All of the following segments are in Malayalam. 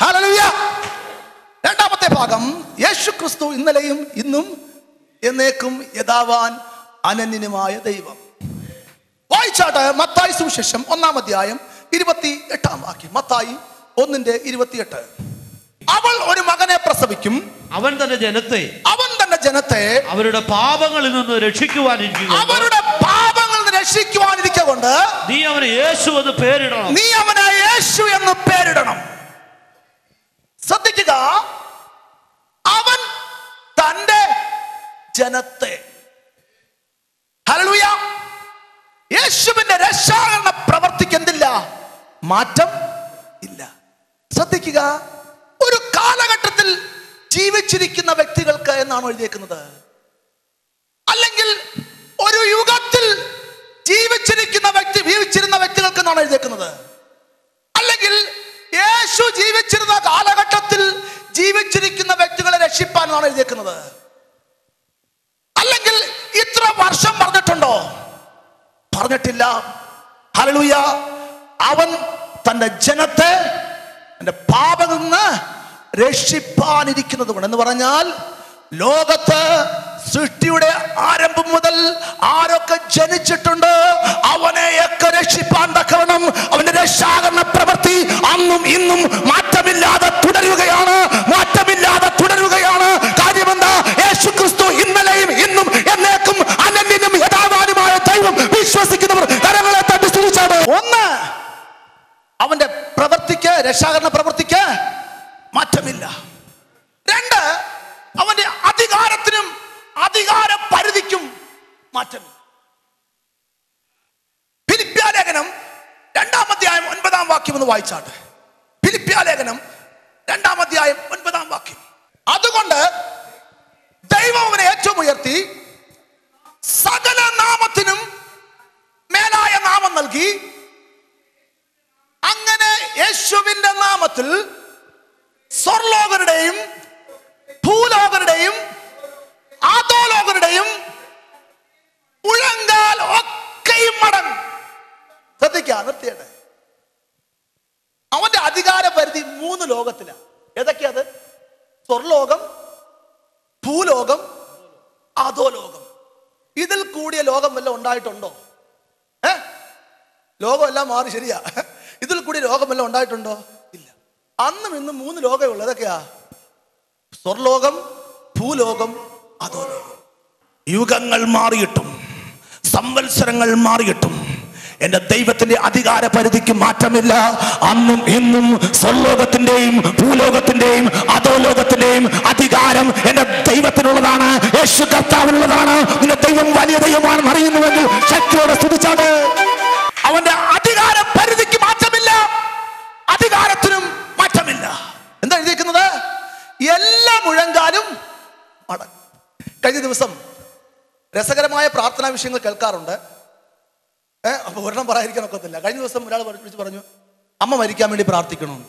ഹല്ലേലൂയ രണ്ടാമത്തെ ഭാഗം യേശു ക്രിസ്തു ഇന്നലെയും ഇന്നും എന്നേക്കും യഥാവാൻ അനന്യനുമായ ദൈവം വായിച്ചാട്ട് മത്തായി സുവിശേഷം ഒന്നാം അധ്യായം ഇരുപത്തി എട്ടാം വാക്യം മത്തായി ഒന്നിന്റെ ഇരുപത്തിയെട്ട് അവൾ ഒരു മകനെ പ്രസവിക്കും അവൻ തന്റെ ജനത്തെ അവൻ തന്റെ ജനത്തെ അവരുടെ പാപങ്ങളിൽ നിന്ന് രക്ഷിക്കുവാനിരിക്കുക അവരുടെ പാപങ്ങൾ നിന്ന് രക്ഷിക്കുവാനിരിക്കൊണ്ട് നീ അവന് യേശു എന്ന് പേരിടണം നീ അവനെ യേശു എന്ന് പേരിടണം ശ്രദ്ധിക്കുക അവൻ തന്റെ ജനത്തെ ഹല്ലേലൂയ യേശുവിന്റെ രക്ഷാകരണ പ്രവർത്തിക്ക് എന്തില്ല മാറ്റം ഇല്ല ശ്രദ്ധിക്കുക ഒരു കാലഘട്ടത്തിൽ ജീവിച്ചിരിക്കുന്ന വ്യക്തികൾക്ക് എന്നാണ് എഴുതിയേക്കുന്നത് അല്ലെങ്കിൽ ഒരു യുഗത്തിൽ ജീവിച്ചിരിക്കുന്ന വ്യക്തി ജീവിച്ചിരുന്ന വ്യക്തികൾക്ക് എന്നാണ് എഴുതിയേക്കുന്നത് അല്ലെങ്കിൽ യേശു ജീവിച്ചിരുന്ന കാലഘട്ടത്തിൽ ജീവിച്ചിരിക്കുന്ന വ്യക്തികളെ രക്ഷിപ്പാൻ എന്നാണ് എഴുതിയേക്കുന്നത് അല്ലെങ്കിൽ ഇത്ര വർഷം പറഞ്ഞിട്ടുണ്ടോ പറഞ്ഞിട്ടില്ല ഹല്ലേലൂയ അവൻ തന്റെ ജനത്തെ തന്റെ പാപങ്ങളിൽ നിന്ന് രക്ഷിപ്പാനിരിക്കുന്നത് കൊണ്ട് എന്ന് പറഞ്ഞാൽ ലോകത്ത് സൃഷ്ടിയുടെ ആരംഭം മുതൽ ആരൊക്കെ ജനിച്ചിട്ടുണ്ട് അവനെയൊക്കെ രക്ഷിപ്പാൻ തക്കവണ്ണം അവന്റെ രക്ഷാകരണ പ്രവൃത്തി അന്നും ഇന്നും മാറ്റമില്ലാതെ തുടരുകയാണ് മാറ്റമില്ലാതെ തുടരുകയാണ് കാര്യമെന്താ യേശു ക്രിസ്തു ഇന്നലെയും ഇന്നും എന്നേക്കും അനന്യനും യഥാവാനുമായ ദൈവം വിശ്വസിക്കുന്നവർ കരങ്ങളെ തട്ടി സ്തുതിച്ചാണ് ഒന്ന് അവന്റെ പ്രവൃത്തിക്ക് രക്ഷാകരണ പ്രവൃത്തിക്ക് മാറ്റമില്ല രണ്ട് അവന്റെ അധികാരത്തിനും അധികാര പരിധിക്കും മാറ്റമില്ല ഫിലിപ്പ്യാലേഖനം രണ്ടാം അധ്യായം ഒൻപതാം വാക്യം ഒന്ന് വായിച്ചാട്ടെ ഫിലിപ്പ്യാലേഖനം രണ്ടാം അധ്യായം ഒൻപതാം വാക്യം അതുകൊണ്ട് ദൈവം അവനെ ഏറ്റവും ഉയർത്തി സകല നാമത്തിനും മേലായ നാമം നൽകി അങ്ങനെ യേശുവിന്റെ നാമത്തിൽ സ്വർലോകരുടെയും ഭൂലോകരുടെയും ആദോലോകരുടെയും മുഴങ്കാൽ ഒക്കെയും മടങ്ങും ശ്രദ്ധിക്കുക നിർത്തിയട്ടെ അവന്റെ അധികാര പരിധി മൂന്ന് ലോകത്തിലാണ് ഏതൊക്കെയത് സ്വർലോകം ഭൂലോകം അധോലോകം ഇതിൽ കൂടിയ ലോകം വല്ലതും ഉണ്ടായിട്ടുണ്ടോ ഏ ലോകം എല്ലാം മാറി ശരിയാ ഇതിൽ കൂടി ലോകം വല്ലതും ഉണ്ടായിട്ടുണ്ടോ ഇല്ല അന്നും ഇന്നും മൂന്ന് ലോകമേ ഉള്ളൂ ഏതൊക്കെയാ സ്വർലോകം ഭൂലോകം അധോലോകം യുഗങ്ങൾ മാറിയിട്ടും സംവത്സരങ്ങൾ മാറിയിട്ടും എന്റെ ദൈവത്തിന്റെ അധികാര പരിധിക്ക് മാറ്റമില്ല അന്നും ഇന്നും സ്വർലോകത്തിന്റെയും ഭൂലോകത്തിന്റെയും അധോലോകത്തിന്റെയും അധികാരം എന്റെ ദൈവത്തിനുള്ളതാണ് യേശു കർത്താവിനുള്ളതാണ് നിന്റെ ദൈവം വലിയ ദൈവമാണെന്ന് അറിയുന്നുവെങ്കിൽ ശക്തിയോടെ സ്തുതിച്ചാണ് അവന്റെ അധികാര പരിധിക്ക് മാറ്റമില്ല അധികാരത്തിനും മാറ്റമില്ല എന്താ എഴുതിയിരിക്കുന്നത് എല്ലാ മുഴങ്കാലും മടങ്ങും കഴിഞ്ഞ ദിവസം രസകരമായ പ്രാർത്ഥനാ വിഷയങ്ങൾ കേൾക്കാറുണ്ട് ഏഹ് അപ്പൊ ഒരെണ്ണം പറയാതിരിക്കാൻ ഒക്കത്തില്ല കഴിഞ്ഞ ദിവസം ഒരാൾ വിളിച്ച് പറഞ്ഞു അമ്മ മരിക്കാൻ വേണ്ടി പ്രാർത്ഥിക്കണമെന്ന്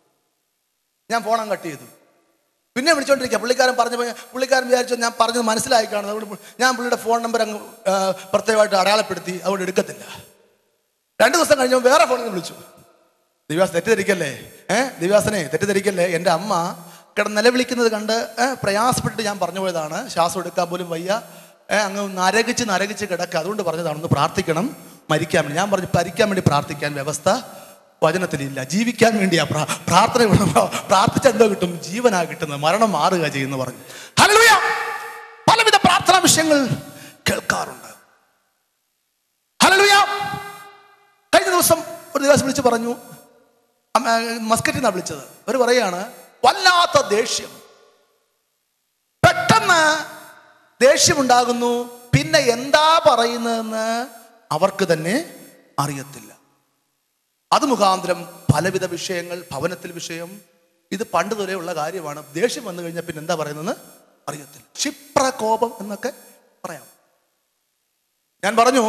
ഞാൻ ഫോൺ അങ്ങ് കട്ട് ചെയ്തു പിന്നെ വിളിച്ചോണ്ടിരിക്കുക പുള്ളിക്കാരൻ പറഞ്ഞു പുള്ളിക്കാരൻ വിചാരിച്ചു ഞാൻ പറഞ്ഞത് മനസ്സിലായി കാണുന്നത് അതുകൊണ്ട് ഞാൻ പുള്ളിയുടെ ഫോൺ നമ്പർ അങ്ങ് ആ, പ്രത്യേകമായിട്ട് അടയാളപ്പെടുത്തി അതുകൊണ്ട് എടുക്കത്തില്ല രണ്ടു ദിവസം കഴിഞ്ഞപ്പോൾ വേറെ ഫോണിൽ നിന്ന് വിളിച്ചു ദിവ്യാസ് തെറ്റിദ്ധരിക്കല്ലേ ഏഹ് ദിവ്യാസനെ തെറ്റിദ്ധരിക്കല്ലേ എൻ്റെ അമ്മ കിടന്ന് നിലവിളിക്കുന്നത് കണ്ട് ഏഹ് പ്രയാസപ്പെട്ട് ഞാൻ പറഞ്ഞു പോയതാണ് ശ്വാസം എടുക്കാൻ പോലും വയ്യ ഏഹ് അങ്ങ് നരകിച്ച് നരകിച്ച് കിടക്കുക അതുകൊണ്ട് പറഞ്ഞതാണ് ഒന്ന് പ്രാർത്ഥിക്കണം മരിക്കാൻ വേണ്ടി ഞാൻ പറഞ്ഞു മരിക്കാൻ വേണ്ടി പ്രാർത്ഥിക്കാൻ വ്യവസ്ഥ വചനത്തിലില്ല ജീവിക്കാൻ വേണ്ടിയാ പ്രാ പ്രാർത്ഥന വിടുമ്പോ പ്രാർത്ഥിച്ച എന്തോ കിട്ടും ജീവനാ കിട്ടുന്നത് മരണം മാറുക ചെയ്യുന്നു പറഞ്ഞു ഹല്ലേലൂയ പലവിധ പ്രാർത്ഥനാ വിഷയങ്ങൾ കേൾക്കാറുണ്ട് ഹല്ലേലൂയ കഴിഞ്ഞ ദിവസം ഒരു ദിവസം വിളിച്ച് പറഞ്ഞു അമ്മ, മസ്കറ്റിൽ നിന്നാണ് വിളിച്ചത് അവർ പറയാണ് വല്ലാത്ത ദേഷ്യം പെട്ടെന്ന് ദേഷ്യമുണ്ടാകുന്നു പിന്നെ എന്താ പറയുന്നതെന്ന് അവർക്ക് തന്നെ അറിയത്തില്ല അത് മുഖാന്തരം പലവിധ വിഷയങ്ങൾ ഭവനത്തിൽ വിഷയം ഇത് പണ്ട് തൊലേ ഉള്ള കാര്യമാണ് ദേഷ്യം വന്നു കഴിഞ്ഞാൽ പിന്നെ എന്താ പറയുന്നതെന്ന് അറിയത്തില്ല ക്ഷിപ്ര കോപം എന്നൊക്കെ പറയാം ഞാൻ പറഞ്ഞു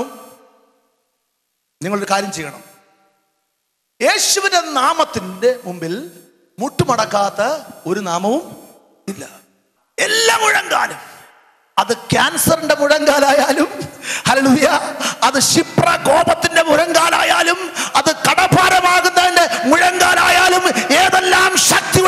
നിങ്ങളൊരു കാര്യം ചെയ്യണം യേശുവിന്റെ നാമത്തിന്റെ മുമ്പിൽ മുട്ടുമടക്കാത്ത ഒരു നാമവും ഇല്ല എല്ലാ മുഴങ്കാലും അത് ക്യാൻസറിന്റെ മുഴങ്കാലായാലും ഹല്ലേലൂയ അത് ക്ഷിപ്ര കോപത്തിന്റെ മുഴങ്കാലായാലും അത് കടഭാരമാകുന്നതിന്റെ മുഴങ്കാലായാലും ഏതെല്ലാം ശക്തി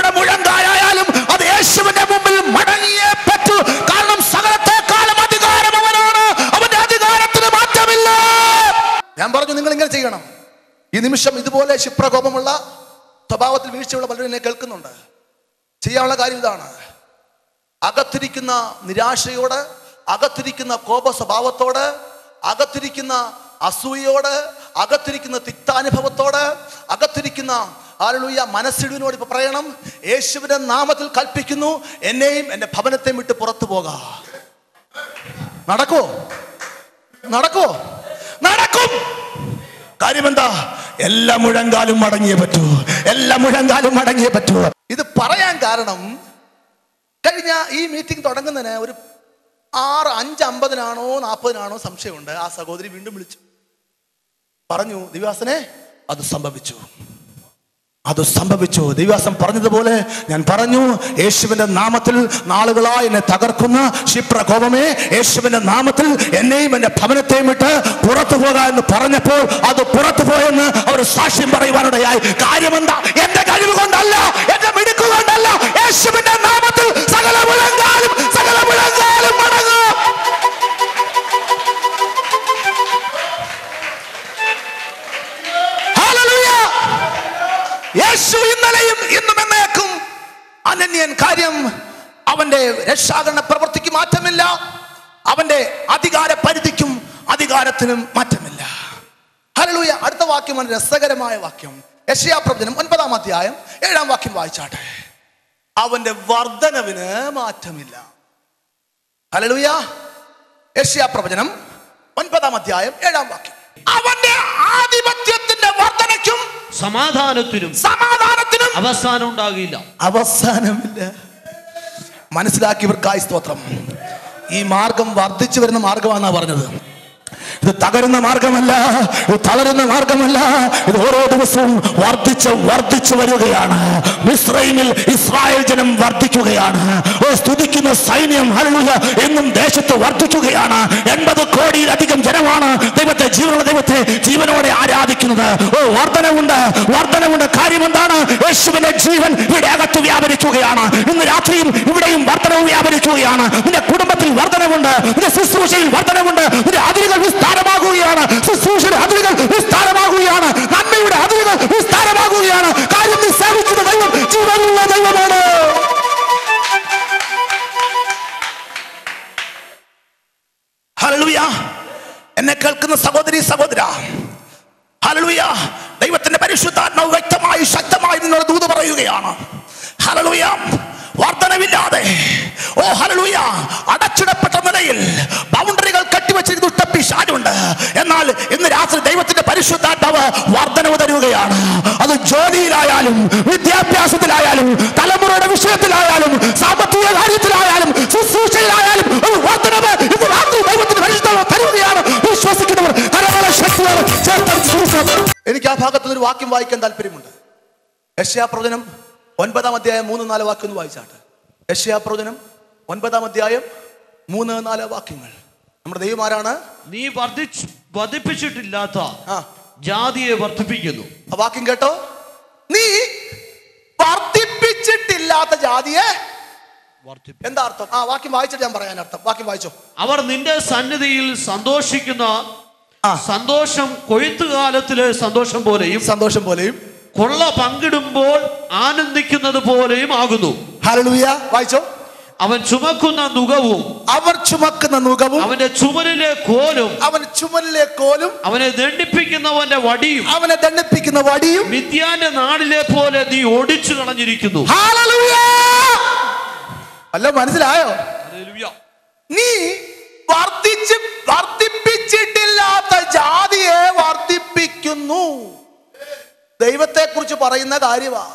പോലെ ക്ഷിപ്രകോപമുള്ള സ്വഭാവത്തിൽ വീഴ്ചയുള്ള പലരും എന്നെ കേൾക്കുന്നുണ്ട് ചെയ്യാനുള്ള കാര്യം ഇതാണ് അകത്തിരിക്കുന്ന നിരാശയോട് അകത്തിരിക്കുന്ന കോപ സ്വഭാവത്തോട് അകത്തിരിക്കുന്ന അസൂയയോട് അകത്തിരിക്കുന്ന തിക്താനുഭവത്തോട് അകത്തിരിക്കുന്ന ആളുയ മനസ്സിടിവിനോട് ഇപ്പൊ പറയണം യേശുവിന്റെ നാമത്തിൽ കൽപ്പിക്കുന്നു എന്നെയും എൻ്റെ ഭവനത്തെയും വിട്ട് പുറത്തു പോകാം നടക്കോ നടക്കോ നടക്കും കാര്യമെന്താ എല്ലാ മുഴങ്കാലും മടങ്ങിയേ പറ്റൂ എല്ലാ മുഴങ്കാലും മടങ്ങിയേ പറ്റൂ ഇത് പറയാൻ കാരണം കഴിഞ്ഞ ഈ മീറ്റിംഗ് തുടങ്ങുന്നതിന് ഒരു ആറ് അഞ്ച് അമ്പതിനാണോ നാൽപ്പതിനാണോ സംശയമുണ്ട് ആ സഹോദരി വീണ്ടും വിളിച്ചു പറഞ്ഞു ദിവാസനെ അത് സംഭവിച്ചു അത് സംഭവിച്ചു ദിവസം പറഞ്ഞതുപോലെ ഞാൻ പറഞ്ഞു യേശുവിന്റെ നാമത്തിൽ നാളുകളായി എന്നെ തകർക്കുന്ന ക്ഷിപ്ര കോപമേ യേശുവിന്റെ നാമത്തിൽ എന്നെയും എന്റെ ഭവനത്തെയും വിട്ട് പുറത്തു പോകാ എന്ന് പറഞ്ഞപ്പോൾ അത് പുറത്തു പോയെന്ന് അവർ സാക്ഷ്യം പറയുവാനിടയായി കാര്യമെന്താ എന്റെ കഴിവ് കൊണ്ടല്ല എന്റെ മിടുക്ക് കൊണ്ടല്ല യേശുവിന്റെ നാമത്തിൽ സകല മുഴങ്കാലും സകല മുഴങ്കാലും മടങ്ങും Hallelujah. യേശു ഇന്നലെയും ഇന്നും എന്നേക്കും അനന്യൻ കാര്യം അവന്റെ രക്ഷാകരണ പ്രവൃത്തിക്ക് മാറ്റമില്ല അവന്റെ അധികാര പരിധിക്കും അധികാരത്തിനും മാറ്റമില്ല ഹലലൂയ അടുത്ത വാക്യമാണ് രസകരമായ വാക്യം യശയാ പ്രവചനം ഒൻപതാം അധ്യായം ഏഴാം വാക്യം വായിച്ചാട്ടെ അവന്റെ വർധനവിന് മാറ്റമില്ല ഹലലൂയ യശയാ പ്രവചനം ഒൻപതാം അധ്യായം ഏഴാം വാക്യം അവന്റെ ആധിപത്യത്തിന്റെ വർധനയ്ക്കും സമാധാനത്തിനും സമാധാനത്തിനും അവസാനം ഉണ്ടാകില്ല അവസാനമില്ല മനസ്സിലാക്കിയവർക്കായി സ്തോത്രം ഈ മാർഗം വർദ്ധിച്ചു വരുന്ന മാർഗമാണെന്നാ പറഞ്ഞത് ഇത് തകരുന്ന മാർഗമല്ല ഇത് തളരുന്ന മാർഗമല്ല ഇത് ഓരോ ദിവസവും വർദ്ധിച്ച് വർദ്ധിച്ചു വരികയാണ് മിസ്രൈമിൽ ഇസ്രായേൽ ജനം വർദ്ധിക്കുകയാണ് ഓ സ്തുതിക്കുന്ന സൈന്യം ഹല്ലേലൂയ എന്നും ദേശത്ത് വർദ്ധിക്കുകയാണ് എൺപത് കോടിയിലധികം ജനമാണ് ദൈവത്തെ ജീവനുള്ള ദൈവത്തെ ജീവനോടെ ആരാധിക്കുന്നത് ഓ വർധനവുണ്ട് വർധനവുണ്ട് കാര്യം എന്താണ് യേശുവിന്റെ ജീവൻ ഇവിടെ അകത്ത് വ്യാപരിക്കുകയാണ് ഇന്ന് രാത്രിയും ഇവിടെയും വർധനവ് വ്യാപരിക്കുകയാണ് നിന്റെ കുടുംബത്തിൽ വർധനവുണ്ട് നിന്റെ ശുശ്രൂഷയിൽ വർധനവുണ്ട് നിന്റെ അതിരുകൾ വിസ്താരമാകുകയാണ് ശുശ്രൂഷയുടെ അതിരുകൾ വിസ്താരമാകുകയാണ് നന്മയുടെ അതിരുകൾ വിസ്താരമാകുകയാണ് കാര്യം നീ സേവിക്കുന്ന ദൈവം ജീവനുള്ള ദൈവമാണ് ഹല്ലേലൂയ എന്നെ കേൾക്കുന്ന സഹോദരി സഹോദര ഹല്ലേലൂയ ദൈവത്തിന്റെ പരിശുദ്ധാത്മാവ് വ്യക്തമായി ശക്തമായി നിന്നോട് ദൂത് പറയുകയാണ് ഹല്ലേലൂയ വർധനവില്ലാതെ ഓ ഹല്ലേലൂയ അടച്ചിടപ്പെട്ട നിലയിൽ ബൗണ്ടറികൾ കെട്ടിവെച്ചിരിക്കുന്ന ദുഷ്ടപ്പിശാചുണ്ട് എന്നാൽ ഇന്ന് രാത്രി ദൈവത്തിന്റെ പരിശുദ്ധാത്മാവ് വർധനവ് തരുകയാണ് അത് ജോലിയിലായാലും വിദ്യാഭ്യാസത്തിലായാലും തലമുറയുടെ വിഷയത്തിലായാലും സാമ്പത്തിക കാര്യത്തിലായാലും ശുശ്രൂഷയിലായാലും ഒരു വർധനവ് ഇന്ന് രാത്രി ദൈവത്തിന്റെ പരിശുദ്ധാത്മാവ് തരുകയാണ് വിശ്വസിക്കുന്നവർ കരങ്ങളെ ശക്തിയോടെ ചേർത്തടിച്ച് സ്തുതിക്കാം. എനിക്ക് ആ ഭാഗത്ത് ഒരു വാക്യം വായിക്കാൻ താല്പര്യമുണ്ട് യശ്യാപ്രവചനം ഒൻപതാം അധ്യായം മൂന്ന് നാല് വാക്യം ഒന്ന് വായിച്ചാട്ടെ യശ്യാപ്രവചനം ഒൻപതാം അധ്യായം മൂന്ന് നാല് വാക്യങ്ങൾ നമ്മുടെ ദൈവം ആരാണ് നീ വർദ്ധിച്ചു വർദ്ധിപ്പിച്ചിട്ടില്ലാത്ത ആ ജാതിയെ വർദ്ധിപ്പിക്കുന്നു ആ വാക്യം കേട്ടോ നീ വർദ്ധിപ്പിച്ചിട്ടില്ലാത്ത ജാതിയെ വർദ്ധിപ്പി- എന്താ അർത്ഥം ആ വാക്യം വായിച്ചിട്ട് ഞാൻ പറയാൻ അർത്ഥം വാക്യം വായിച്ചോ അവർ നിന്റെ സന്നിധിയിൽ സന്തോഷിക്കുന്ന ആ. സന്തോഷം കൊയ്ത്തുകാലത്തിലെ സന്തോഷം പോലെയും സന്തോഷം പോലെയും കൊള്ള പങ്കിടുമ്പോൾ ആനന്ദിക്കുന്നത് പോലെയും ആകുന്നു ഹല്ലേലൂയ വായിച്ചോ അവൻ ചുമക്കുന്ന നുകവും അവർ ചുമക്കുന്ന നുകവും അവന്റെ ചുമലിലെ കോലും അവൻ ചുമലിലെ കോലും അവനെ ദണ്ഡിപ്പിക്കുന്നവന്റെ വടിയും അവനെ ദണ്ഡിപ്പിക്കുന്ന വടിയും മിഥ്യാന്റെ നാടിലെ പോലെ നീ ഓടിച്ചു കളഞ്ഞിരിക്കുന്നു ഹല്ലേലൂയ അല്ല മനസ്സിലായോ ഹല്ലേലൂയ. നീ വർദ്ധിച്ച് വർദ്ധിപ്പിച്ചിട്ടില്ലാത്ത ജാതിയെ വർദ്ധിപ്പിക്കുന്നു ദൈവത്തെ കുറിച്ച് പറയുന്ന കാര്യമാ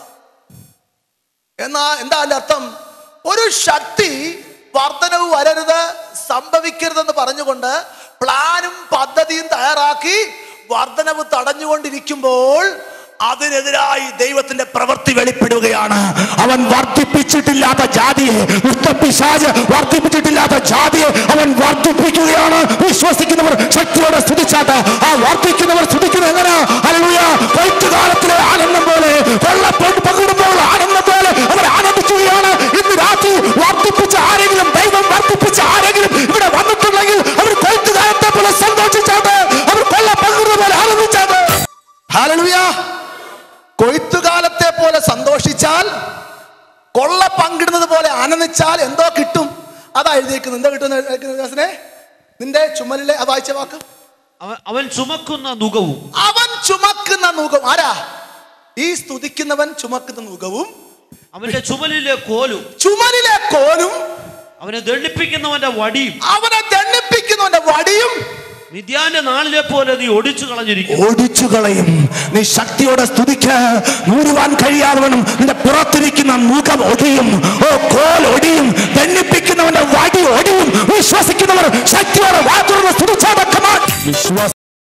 എന്നാ എന്താ അതിന്റെ അർത്ഥം ഒരു ശക്തി വർധനവ് വരരുത് സംഭവിക്കരുതെന്ന് പറഞ്ഞുകൊണ്ട് പ്ലാനും പദ്ധതിയും തയ്യാറാക്കി വർധനവ് തടഞ്ഞുകൊണ്ടിരിക്കുമ്പോൾ അതിനെതിരായി ദൈവത്തിന്റെ പ്രവൃത്തി വെളിപ്പെടുകയാണ് അവൻ വർദ്ധിപ്പിച്ചിട്ടില്ലാത്ത ജാതിയെ ഉത്തപ്പിശാജ് വർദ്ധിപ്പിച്ചിട്ടില്ലാത്ത ജാതിയെ അവൻ വർദ്ധിപ്പിക്കുകയാണ് വിശ്വസിക്കുന്നവർ ശക്തിയോടെ സ്തുതിച്ചാട്ട് ആ വർദ്ധിക്കുന്നവർ സ്തുതിക്കുന്നത് എങ്ങനെ അല്ലുയ കൊയ്ത്തുകാലത്തിലെ ആനന്ദം പോലെ വെള്ളപ്പൊട്ട് പകിടുമ്പോൾ ആനന്ദം പോലെ അവർ ആനന്ദിക്കുകയാണ് ഇന്ന് രാത്രി വർദ്ധിപ്പിച്ച ആരെങ്കിലും ദൈവം വർദ്ധിപ്പിച്ച ആരെങ്കിലും ഇവിടെ വന്നിട്ടുണ്ടെങ്കിൽ അവർ കൊയ്ത്തുകാലത്തെ പോലെ സന്തോഷിച്ചാട്ട് അവർ കൊള്ള പകിടുന്ന പോലെ ആനന്ദിച്ചാട്ട് ഹല്ലേലൂയ കൊയ്ത്തുകാലത്തെ പോലെ സന്തോഷിച്ചാൽ കൊള്ള പങ്കിടുന്നത് പോലെ ആനന്ദിച്ചാൽ എന്തോ കിട്ടും അതാ എഴുതിയേക്കുന്നത് എന്തോ കിട്ടും നിന്റെ ചുമലിലെ ആ വായിച്ച വാക്ക് അവൻ- അവൻ ചുമക്കുന്ന നുകവും അവൻ ചുമക്കുന്ന നുകം ആരാ ഈ സ്തുതിക്കുന്നവൻ ചുമക്കുന്ന നുകവും അവന്റെ ചുമലിലെ കോലും ചുമലിലെ കോലും അവനെ ദണ്ഡിപ്പിക്കുന്നവന്റെ വടിയും അവനെ ദണ്ഡിപ്പിക്കുന്നവന്റെ വടിയും മിഥ്യാന്റെ നാളിലെ പോലെ നീ ഒടിച്ചു കളഞ്ഞിരിക്കുന്നു ഓടിച്ചു കളയും നീ ശക്തിയോടെ സ്തുതിക്ക് നൂരുവാൻ കഴിയാതെ വണ്ണം നിന്റെ പുറത്തിരിക്കുന്ന മുഖം ഒടിയും ഓ കോൽ ഒടിയും ദണ്ണിപ്പിക്കുന്നവന്റെ വടി ഒടിയും വിശ്വസിക്കുന്നവർ ശക്തിയോടെ വാ തുറന്ന് സ്തുതിച്ചാൽ വിശ്വാസ